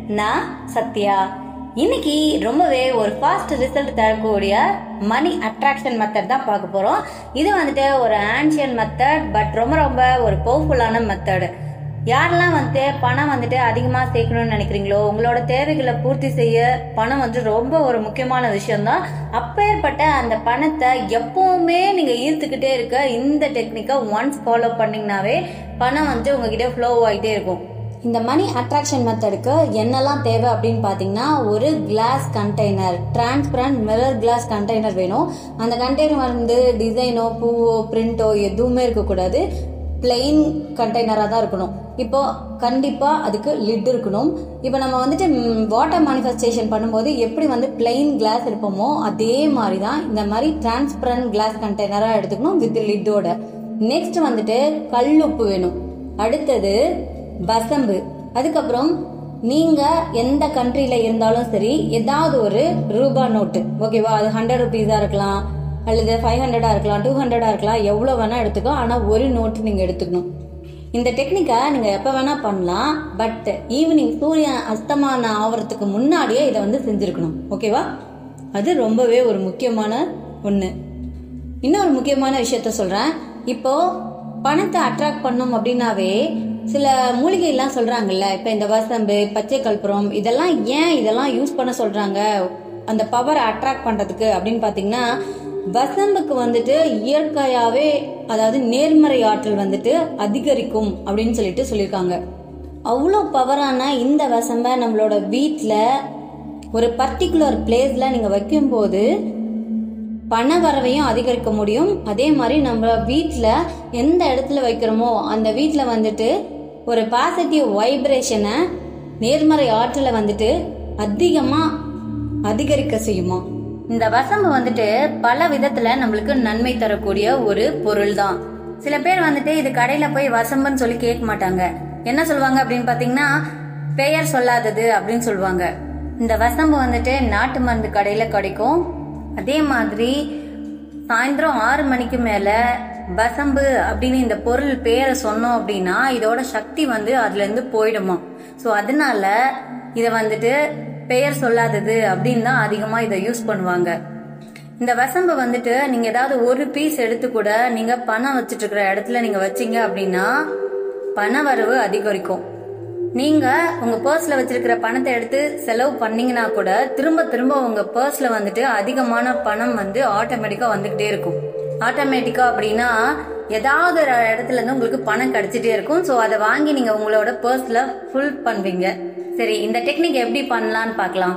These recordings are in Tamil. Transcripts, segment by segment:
நான் சத்யா இன்னைக்கு ரொம்பவே ஒரு ஃபாஸ்ட் ரிசல்ட் தரக்கூடிய மணி அட்ராக்ஷன் மெத்தட் தான் பார்க்க போறோம் இது வந்துட்டு ஒரு ஆன்ஷியன் மெத்தட் பட் ரொம்ப ரொம்ப ஒரு பவர்ஃபுல்லான மெத்தட் யாரெல்லாம் வந்துட்டு பணம் வந்துட்டு அதிகமாக சேர்க்கணும்னு நினைக்கிறீங்களோ உங்களோட தேவைகளை பூர்த்தி செய்ய பணம் வந்து ரொம்ப ஒரு முக்கியமான விஷயம்தான் அப்பேற்பட்ட அந்த பணத்தை எப்பவுமே நீங்கள் ஈர்த்துக்கிட்டே இருக்க இந்த டெக்னிக்கை ஒன்ஸ் ஃபாலோ பண்ணிங்கனாவே பணம் வந்து உங்ககிட்ட ஃப்ளோ ஆகிட்டே இருக்கும் இந்த மணி அட்ராக்ஷன் மெத்தடுக்கு என்னெல்லாம் தேவை அப்படின்னு பார்த்தீங்கன்னா ஒரு glass container transparent mirror glass container வேணும் அந்த கண்டெய்னர் வந்து டிசைனோ பூவோ பிரிண்டோ எதுவுமே இருக்கக்கூடாது பிளெயின் கண்டெய்னராக தான் இருக்கணும் இப்போ கண்டிப்பாக அதுக்கு லிட் இருக்கணும் இப்போ நம்ம வந்துட்டு வாட்டர் மேனிஃபெஸ்டேஷன் பண்ணும்போது எப்படி வந்து பிளெயின் கிளாஸ் இருப்போமோ அதே மாதிரி தான் இந்த மாதிரி டிரான்ஸ்பரண்ட் கிளாஸ் கண்டெய்னராக எடுத்துக்கணும் வித் லிட்டோட நெக்ஸ்ட் வந்துட்டு கல்லுப்பு வேணும் அடுத்தது வசம்பு அதுக்கப்புறம் நீங்க எந்த கண்ட்ரில இருந்தாலும் சரி ஏதாவது ஒரு ரூபா நோட்டு ஓகேவா அது ஹண்ட்ரட் ருபீஸா இருக்கலாம் அல்லது ஃபைவ் ஹண்ட்ரடா இருக்கலாம் டூ ஹண்ட்ரடா இருக்கலாம் எவ்வளோ வேணா எடுத்துக்கோ ஆனால் ஒரு நோட்டு நீங்க எடுத்துக்கணும் இந்த டெக்னிக்கை நீங்கள் எப்போ வேணால் பண்ணலாம் பட் ஈவினிங் சூரியன் அஸ்தமான ஆவறதுக்கு முன்னாடியே இதை வந்து செஞ்சுருக்கணும் ஓகேவா அது ரொம்பவே ஒரு முக்கியமான ஒன்று இன்னொரு முக்கியமான விஷயத்த சொல்கிறேன் இப்போ பணத்தை அட்ராக்ட் பண்ணும் அப்படின்னாவே சில மூலிகைலாம் சொல்கிறாங்கல்ல இப்போ இந்த வசம்பு பச்சை கற்பூரம் இதெல்லாம் ஏன் இதெல்லாம் யூஸ் பண்ண சொல்கிறாங்க அந்த பவரை அட்ராக்ட் பண்ணுறதுக்கு அப்படின்னு பார்த்தீங்கன்னா வசம்புக்கு வந்துட்டு இயற்கையாகவே அதாவது நேர்மறை ஆற்றல் வந்துட்டு அதிகரிக்கும் அப்படின்னு சொல்லிட்டு சொல்லியிருக்காங்க அவ்வளோ பவரான இந்த வசம்பை நம்மளோட வீட்டில் ஒரு பர்டிகுலர் பிளேஸில் நீங்கள் வைக்கும்போது பண வரவையும் அதிகரிக்க முடியும் அதே மாதிரி நம்ம வீட்டில் எந்த இடத்துல வைக்கிறோமோ அந்த வீட்டில் வந்துட்டு ஒரு பாசிட்டிவ் வைப்ரேஷனை நேர்மறை ஆற்றலை வந்துட்டு அதிகமாக அதிகரிக்க செய்யுமா இந்த வசம்பு வந்துட்டு பல விதத்துல நம்மளுக்கு நன்மை தரக்கூடிய ஒரு பொருள் தான் சில பேர் வந்துட்டு இது கடையில போய் வசம்புன்னு சொல்லி கேட்க மாட்டாங்க என்ன சொல்லுவாங்க அப்படின்னு பாத்தீங்கன்னா பெயர் சொல்லாதது அப்படின்னு சொல்லுவாங்க இந்த வசம்பு வந்துட்டு நாட்டு மருந்து கடையில கிடைக்கும் அதே மாதிரி சாயந்தரம் ஆறு மணிக்கு மேல வசம்பு அப்படின்னு இந்த பொருள் பேரை சொன்னோம் அப்படின்னா இதோட சக்தி வந்து அதுல இருந்து போயிடுமா ஸோ அதனால இதை வந்துட்டு பெயர் சொல்லாதது அப்படின்னு தான் அதிகமாக இதை யூஸ் பண்ணுவாங்க இந்த வசம்பு வந்துட்டு நீங்க ஏதாவது ஒரு பீஸ் எடுத்து கூட நீங்க பணம் வச்சுட்டு இருக்கிற இடத்துல நீங்க வச்சீங்க அப்படின்னா பண வரவு அதிகரிக்கும் நீங்க உங்க பர்ஸ்ல வச்சிருக்கிற பணத்தை எடுத்து செலவு பண்ணீங்கன்னா கூட திரும்ப திரும்ப உங்க பர்ஸ்ல வந்துட்டு அதிகமான பணம் வந்து ஆட்டோமேட்டிக்கா வந்துகிட்டே இருக்கும் ஆட்டோமேட்டிக்கா அப்படின்னா ஏதாவது ஒரு இடத்துல இருந்து உங்களுக்கு பணம் கிடைச்சிட்டே இருக்கும் ஸோ அதை வாங்கி நீங்க உங்களோட பர்ஸ்ல ஃபுல் பண்ணுவீங்க சரி இந்த டெக்னிக் எப்படி பண்ணலாம்னு பார்க்கலாம்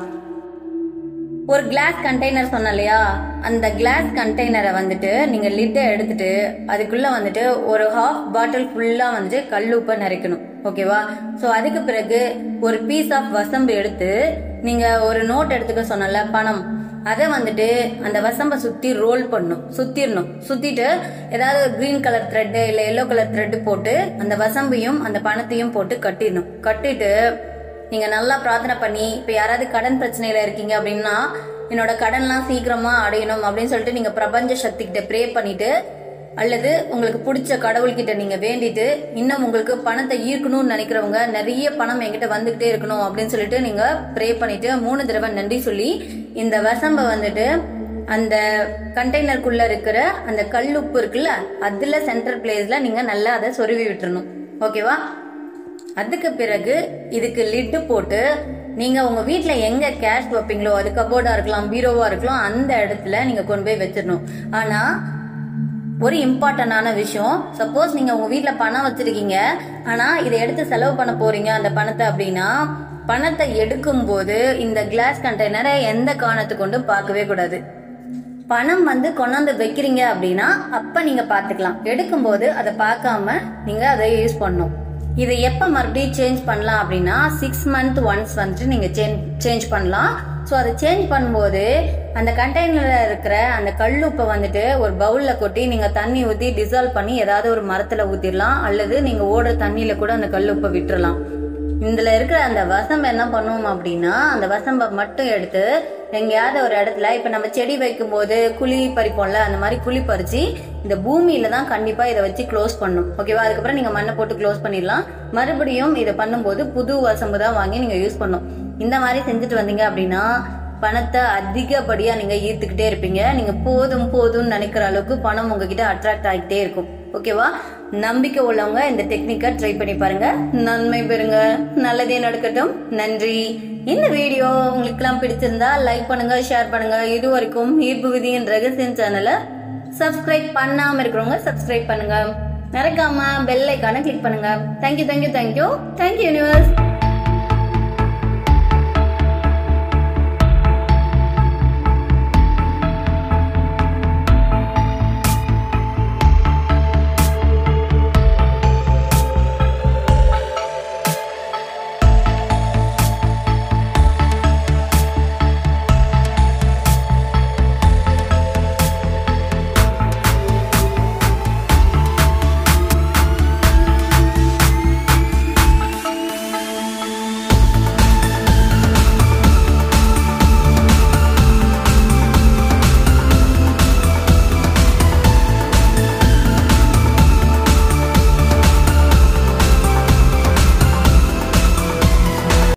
ஒரு கிளாஸ் கண்டெய்னர் சொன்ன இல்லையா அந்த கிளாஸ் கண்டெய்னரை வந்துட்டு நீங்க லிட்டை எடுத்துட்டு அதுக்குள்ள வந்துட்டு ஒரு ஹாஃப் பாட்டில் ஃபுல்லா வந்துட்டு கல் உப்பை நிறைக்கணும் ஓகேவா ஸோ அதுக்கு பிறகு ஒரு பீஸ் ஆஃப் வசம்பு எடுத்து நீங்க ஒரு நோட் எடுத்துக்க சொன்னல பணம் அதை வந்துட்டு அந்த வசம்பை சுத்தி ரோல் பண்ணும் சுத்திடணும் சுத்திட்டு ஏதாவது கிரீன் கலர் த்ரெட் இல்ல எல்லோ கலர் த்ரெட் போட்டு அந்த வசம்பையும் அந்த பணத்தையும் போட்டு கட்டிடணும் கட்டிட்டு நீங்க நல்லா பிரார்த்தனை பண்ணி இப்ப யாராவது கடன் பிரச்சனையில இருக்கீங்க அப்படின்னா என்னோட கடன்லாம் சீக்கிரமா அடையணும் அப்படின்னு சொல்லிட்டு நீங்க பிரபஞ்ச சக்தி கிட்ட ப்ரே பண்ணிட்டு அல்லது உங்களுக்கு பிடிச்ச கடவுள்கிட்ட நீங்க வேண்டிட்டு இன்னும் உங்களுக்கு பணத்தை ஈர்க்கணும்னு நினைக்கிறவங்க நிறைய பணம் என்கிட்ட வந்துகிட்டே இருக்கணும் அப்படின்னு சொல்லிட்டு நீங்க ப்ரே பண்ணிட்டு மூணு தடவை நன்றி சொல்லி இந்த வசம்பை வந்துட்டு அந்த கண்டெய்னருக்குள்ள இருக்கிற அந்த கல்லுப்பு இருக்குல்ல அதுல சென்டர் பிளேஸ்ல நீங்க நல்லா அதை சொருவி விட்டுறணும் ஓகேவா அதுக்கு பிறகு இதுக்கு லிட்டு போட்டு நீங்க உங்க வீட்ல எங்க கேஷ் வைப்பீங்களோ அது கபோர்டா இருக்கலாம் பீரோவா இருக்கலாம் அந்த இடத்துல நீங்க கொண்டு போய் வச்சிடணும் ஆனா ஒரு இம்பார்ட்டன்டான விஷயம் சப்போஸ் நீங்க உங்க வீட்ல பணம் வச்சிருக்கீங்க ஆனா இதை எடுத்து செலவு பண்ண போறீங்க அந்த பணத்தை அப்படின்னா பணத்தை எடுக்கும் போது இந்த கிளாஸ் கண்டெய்னரை எந்த காரணத்தை கொண்டும் பார்க்கவே கூடாது பணம் வந்து கொண்டாந்து வைக்கிறீங்க அப்படின்னா அப்ப நீங்க பாத்துக்கலாம் எடுக்கும்போது அதை பார்க்காம நீங்க அதை யூஸ் பண்ணணும் இதை எப்போ மறுபடியும் சேஞ்ச் பண்ணலாம் அப்படின்னா சிக்ஸ் மந்த் ஒன்ஸ் வந்துட்டு நீங்கள் சேஞ்ச் சேஞ்ச் பண்ணலாம் ஸோ அதை சேஞ்ச் பண்ணும்போது அந்த கண்டெய்னரில் இருக்கிற அந்த கல்லுப்பை வந்துட்டு ஒரு பவுலில் கொட்டி நீங்கள் தண்ணி ஊற்றி டிசால்வ் பண்ணி ஏதாவது ஒரு மரத்தில் ஊற்றிடலாம் அல்லது நீங்கள் ஓடுற தண்ணியில் கூட அந்த கல்லுப்பை விட்டுறலாம் இதுல இருக்கிற அந்த வசம்பு என்ன பண்ணுவோம் அப்படின்னா அந்த வசம்பை மட்டும் எடுத்து எங்கேயாவது ஒரு இடத்துல இப்ப நம்ம செடி வைக்கும் போது குழி பறிப்போம்ல அந்த மாதிரி குழி பறிச்சு இந்த பூமியில தான் கண்டிப்பா இதை வச்சு க்ளோஸ் பண்ணும் ஓகேவா அதுக்கப்புறம் நீங்க மண்ணை போட்டு க்ளோஸ் பண்ணிடலாம் மறுபடியும் இதை பண்ணும்போது புது வசம்பு தான் வாங்கி நீங்க யூஸ் பண்ணும் இந்த மாதிரி செஞ்சுட்டு வந்தீங்க அப்படின்னா பணத்தை அதிகப்படியா நீங்க ஈர்த்துக்கிட்டே இருப்பீங்க நீங்க போதும் போதும்னு நினைக்கிற அளவுக்கு பணம் உங்ககிட்ட அட்ராக்ட் ஆகிட்டே இருக்கும் ஓகேவா நம்பிக்கை உள்ளவங்க இந்த டெக்னிக்கை ட்ரை பண்ணி பாருங்க நன்மை பெறுங்க நல்லதே நடக்கட்டும் நன்றி இந்த வீடியோ உங்களுக்குலாம் பிடிச்சிருந்தா லைக் பண்ணுங்க ஷேர் பண்ணுங்க இது வரைக்கும் ஈர்ப்பு விதியின் ரகசியம் சேனலை சப்ஸ்கிரைப் பண்ணாம இருக்கிறவங்க சப்ஸ்கிரைப் பண்ணுங்க மறக்காம பெல் ஐக்கான கிளிக் பண்ணுங்க thank you thank you thank you thank you universe